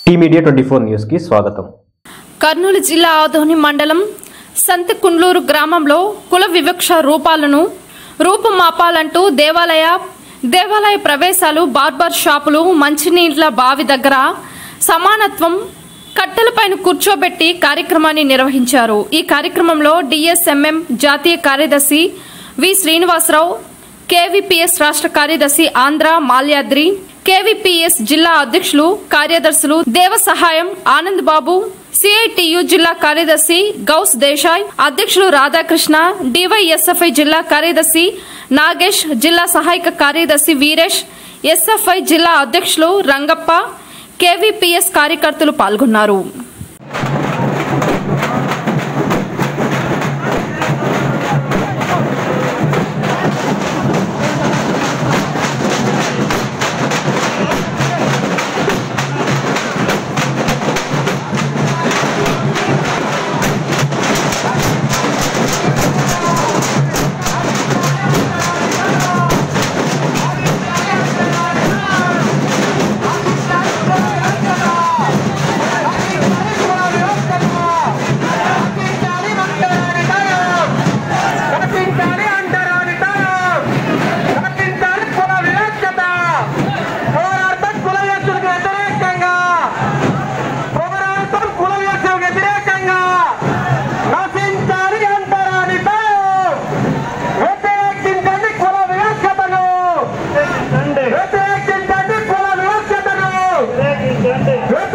tea media twenty four న్యూస్కి స్వాగతం కర్నూలు జిల్లా ఆదోని మండలం సంతకుండ్లూరు గ్రామంలో కుల వివక్ష రూపాలను రూపుమాపాలంటూ దేవాలయ దేవాలయ ప్రవేశాలు బార్బర్ షాపులు మంచినీళ్ళ బావి దగ్గర సమానత్వం కట్టెలపైన కూర్చోబెట్టి కార్యక్రమాన్ని నిర్వహించారు ఈ కార్యక్రమంలో డిఎస్ఎంఎం జాతీయ కార్యదర్శి వి శ్రీనివాసరావు కేవీపీఎస్ రాష్ట్ర కార్యదర్శి ఆంధ్ర మాల్యాద్రి కేవీపీఎస్ జిల్లా అధ్యక్షులు కార్యదర్శులు దేవ సహాయం ఆనంద్ బాబు సిఐటియు జిల్లా కార్యదర్శి గౌస్ దేశాయ్ అధ్యక్షులు రాధాకృష్ణ డివైఎస్ఎఫ్ఐ జిల్లా కార్యదర్శి నాగేష్ జిల్లా సహాయక కార్యదర్శి వీరేష్ ఎస్ఎఫ్ఐ జిల్లా అధ్యక్షులు రంగప్ప కేవీపీఎస్ కార్యకర్తలు పాల్గొన్నారు రక్షించాలి అంటరాని తరం రక్షించాలి కుల వివక్షత పోరాటం కుల వివక్షకు వ్యతిరేకంగా పోరాటం కుల వివక్షకు వ్యతిరేకంగా నశించాలి అంటరాని తరం వ్యతిరేకించండి కుల వివక్షతను వ్యతిరేకించండి కుల వివక్షతను వ్యతిరేకించండి